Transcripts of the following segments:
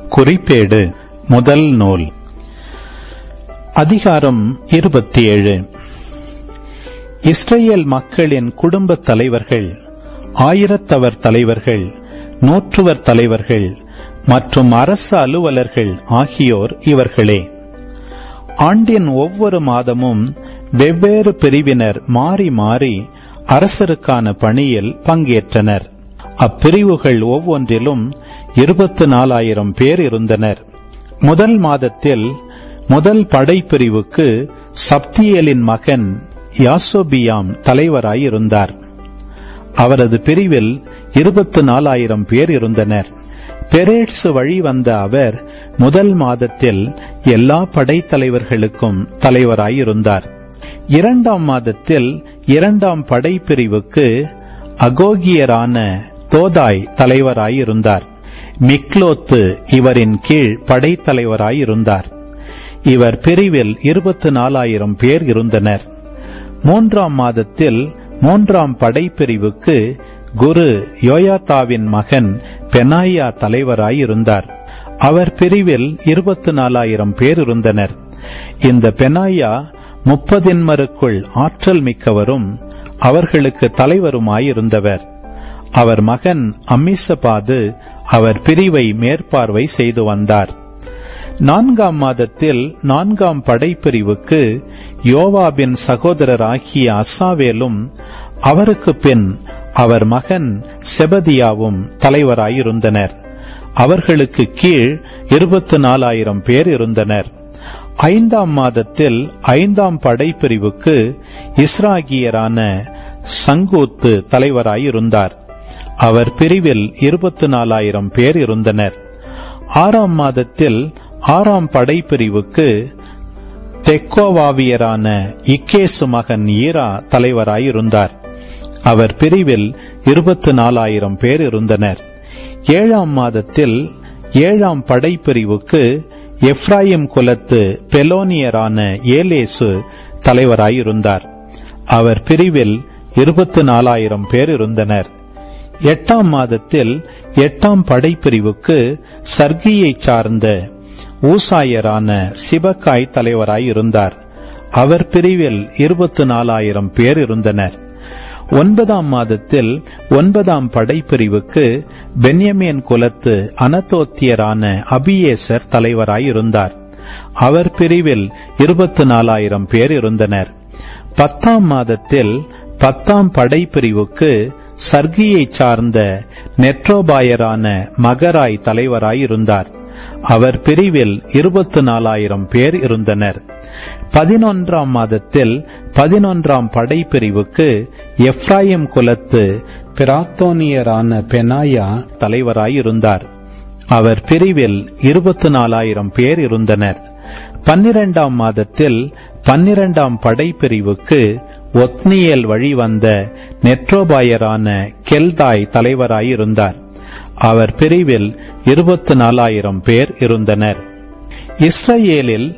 குறிப்பேடு முதல் நூல் அதிகாரம் இருபத்தி ஏழு இஸ்ரேல் மக்களின் குடும்பத் தலைவர்கள் ஆயிரத்தவர் தலைவர்கள் நூற்றுவர் தலைவர்கள் மற்றும் அரசு அலுவலர்கள் ஆகியோர் இவர்களே ஆண்டின் ஒவ்வொரு மாதமும் வெவ்வேறு பிரிவினர் மாறி மாறி அரசருக்கான பணியில் பங்கேற்றனர் அப்பிரிவுகள் ஒவ்வொன்றிலும் இருபத்து நாலாயிரம் பேர் இருந்தனர் முதல் மாதத்தில் முதல் படைப்பிரிவுக்கு சப்தியேலின் மகன் யாசோபியாம் தலைவராயிருந்தார் அவரது பிரிவில் இருபத்து நாலாயிரம் பேர் இருந்தனர் பெரேட்ஸ் வழி வந்த அவர் முதல் மாதத்தில் எல்லா படைத்தலைவர்களுக்கும் தலைவராயிருந்தார் இரண்டாம் மாதத்தில் இரண்டாம் படைப்பிரிவுக்கு அகோகியரான தோதாய் தலைவராயிருந்தார் மிக்லோத்து இவரின் கீழ் படைத்தலைவராயிருந்தார் இவர் பிரிவில் இருபத்து நாலாயிரம் பேர் இருந்தனர் மூன்றாம் மாதத்தில் மூன்றாம் படைப்பிரிவுக்கு குரு யோயாத்தாவின் மகன் பெனாயா தலைவராயிருந்தார் அவர் பிரிவில் இருபத்து நாலாயிரம் பேர் இருந்தனர் இந்த பெனாயா முப்பதின்மருக்குள் ஆற்றல் மிக்கவரும் அவர்களுக்கு தலைவருமாயிருந்தவர் அவர் மகன் அம்மிசபாது அவர் பிரிவை மேற்பார்வை செய்து வந்தார் நான்காம் மாதத்தில் நான்காம் படைப்பிரிவுக்கு யோவாபின் சகோதரராகிய அசாவேலும் அவருக்கு பின் அவர் மகன் செபதியாவும் தலைவராயிருந்தனர் அவர்களுக்கு கீழ் இருபத்து நாலாயிரம் பேர் இருந்தனர் ஐந்தாம் மாதத்தில் ஐந்தாம் படைப்பிரிவுக்கு இஸ்ராகியரான சங்கூத்து தலைவராயிருந்தார் அவர் பிரிவில் இருபத்து நாலாயிரம் பேர் இருந்தனர் ஆறாம் மாதத்தில் ஆறாம் படைப்பிரிவுக்கு தெக்கோவாவியரான இக்கேசு மகன் ஈரா தலைவராயிருந்தார் அவர் பிரிவில் இருபத்து நாலாயிரம் பேர் இருந்தனர் ஏழாம் மாதத்தில் ஏழாம் படைப்பிரிவுக்கு எப்ராயிம் குலத்து பெலோனியரான ஏலேசு தலைவராயிருந்தார் அவர் பிரிவில் இருபத்து நாலாயிரம் பேர் இருந்தனர் எட்டாம் மாதத்தில் எட்டாம் படைப்பிரிவுக்கு சர்கியைச் சார்ந்த ஊசாயரான சிபக்காய் தலைவராயிருந்தார் அவர் பிரிவில் இருபத்து நாலாயிரம் பேர் இருந்தனர் ஒன்பதாம் மாதத்தில் ஒன்பதாம் படைப்பிரிவுக்கு பென்யமேன் குலத்து அனதோத்தியரான அபியேசர் தலைவராயிருந்தார் அவர் பிரிவில் இருபத்து நாலாயிரம் பேர் இருந்தனர் பத்தாம் மாதத்தில் பத்தாம் படைப்பிரிவுக்கு சர்கியைச் சார்ந்த நெட்ரோபாயரான மகராய் தலைவராயிருந்தார் அவர் பிரிவில் இருபத்து நாலாயிரம் பேர் இருந்தனர் பதினொன்றாம் மாதத்தில் பதினொன்றாம் படைப்பிரிவுக்கு எப்ராயிம் குலத்து பிராத்தோனியரான பெனாயா தலைவராயிருந்தார் அவர் பிரிவில் இருபத்து நாலாயிரம் பேர் இருந்தனர் பன்னிரண்டாம் மாதத்தில் பன்னிரண்டாம் படைப்பிரிவுக்கு ஒத்னியல் வழி வந்த நெட்ரோபாயரான கெல்தாய் தலைவராயிருந்தார் அவர் பிரிவில் இருபத்து நாலாயிரம் பேர் இருந்தனர் இஸ்ரேலில்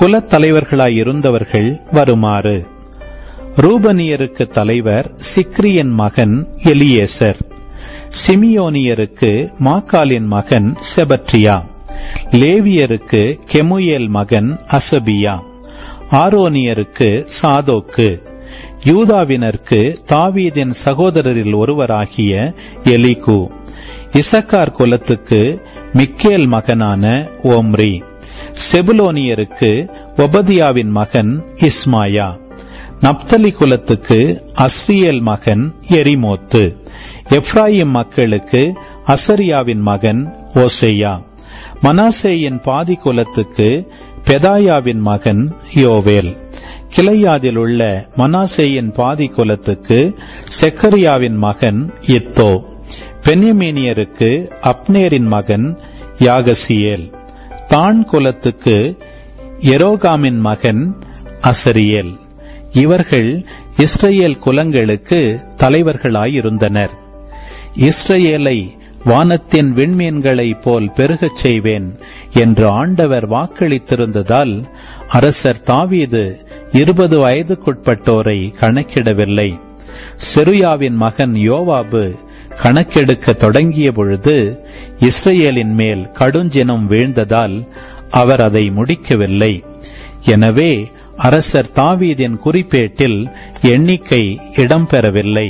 குலத்தலைவர்களாயிருந்தவர்கள் வருமாறு ரூபனியருக்கு தலைவர் சிக்ரியன் மகன் எலியேசர் சிமியோனியருக்கு மாக்காலின் மகன் செபட்ரியா லேவியருக்கு கெமுயேல் மகன் அசபியா ஆரோனியருக்கு சாதோக்கு யூதாவினருக்கு தாவீதின் சகோதரரில் ஒருவராகிய எலிகு இசக்கார் குலத்துக்கு மிக்கேல் மகனான ஓம்ரி செபுலோனியருக்கு ஒபதியாவின் மகன் இஸ்மாயா நப்தலி குலத்துக்கு அஸ்ரியல் மகன் எரிமோத்து எப்ராயிம் மக்களுக்கு அசரியாவின் மகன் ஓசையா மனாசேயின் பாதி குலத்துக்கு பெதாயாவின் மகன் யோவேல் கிளையாதில் உள்ள மனாசேயின் பாதி குலத்துக்கு செக்கரியாவின் மகன் இத்தோ பென்யமீனியருக்கு அப்னேரின் மகன் யாகசியேல் தான் குலத்துக்கு எரோகாமின் மகன் அசரியேல் இவர்கள் இஸ்ரேல் குலங்களுக்கு தலைவர்களாயிருந்தனர் இஸ்ரேலை வானத்தின் விண்மீன்களைப் போல் பெருகச் செய்வேன் என்று ஆண்டவர் வாக்களித்திருந்ததால் அரசர் தாவீது இருபது வயதுக்குட்பட்டோரை கணக்கிடவில்லை செருயாவின் மகன் யோவாபு கணக்கெடுக்க தொடங்கிய பொழுது இஸ்ரேலின் மேல் கடுஞ்சினம் வீழ்ந்ததால் அவர் அதை முடிக்கவில்லை எனவே அரசர் தாவீதின் குறிப்பேட்டில் எண்ணிக்கை இடம்பெறவில்லை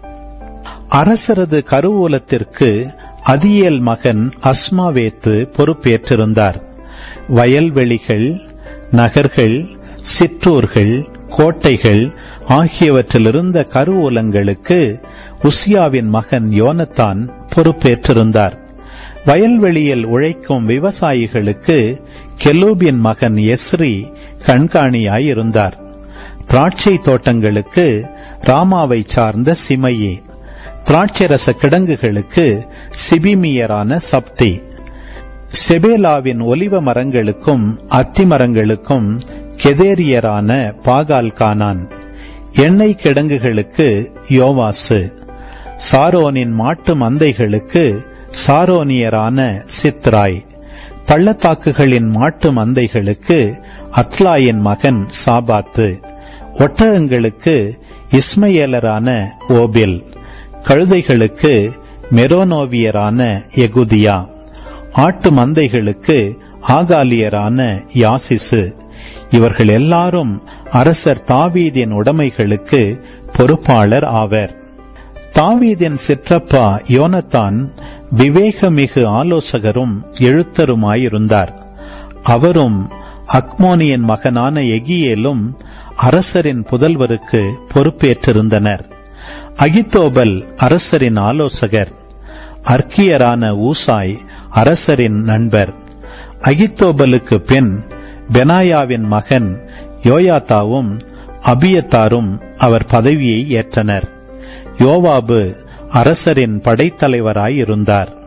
அரசரது கருவூலத்திற்கு அதியேல் மகன் அஸ்மாவேத்து பொறுப்பேற்றிருந்தார் வயல்வெளிகள் நகர்கள் சிற்றூர்கள் கோட்டைகள் ஆகியவற்றிலிருந்த கருவூலங்களுக்கு உசியாவின் மகன் யோனத்தான் பொறுப்பேற்றிருந்தார் வயல்வெளியில் உழைக்கும் விவசாயிகளுக்கு கெலூபின் மகன் எஸ்ரி கண்காணியாயிருந்தார் திராட்சை தோட்டங்களுக்கு ராமாவை சார்ந்த சிமையே திராட்சரச கிடங்குகளுக்கு சிபிமியரான சப்தி செபேலாவின் ஒலிவ மரங்களுக்கும் அத்தி மரங்களுக்கும் கெதேரியரான பாகால் கானான் எண்ணெய் கிடங்குகளுக்கு யோவாசு சாரோனின் மாட்டு மந்தைகளுக்கு சாரோனியரான சித்ராய் பள்ளத்தாக்குகளின் மாட்டு மந்தைகளுக்கு அத்லாயின் மகன் சாபாத்து ஒட்டகங்களுக்கு இஸ்மையேலரான ஓபில் கழுதைகளுக்கு மெரோனோவியரான எகுதியா ஆட்டு மந்தைகளுக்கு ஆகாலியரான யாசிசு இவர்கள் எல்லாரும் அரசர் தாவீதின் உடைமைகளுக்கு பொறுப்பாளர் ஆவர் தாவீதின் சிற்றப்பா யோனத்தான் விவேகமிகு ஆலோசகரும் எழுத்தருமாயிருந்தார் அவரும் அக்மோனியின் மகனான எகியேலும் அரசரின் புதல்வருக்கு பொறுப்பேற்றிருந்தனர் அகித்தோபல் அரசரின் ஆலோசகர் அர்க்கியரான ஊசாய் அரசரின் நண்பர் அகித்தோபலுக்கு பின் பெனாயாவின் மகன் யோயாத்தாவும் அபியத்தாரும் அவர் பதவியை ஏற்றனர் யோவாபு அரசரின் படைத்தலைவராயிருந்தார்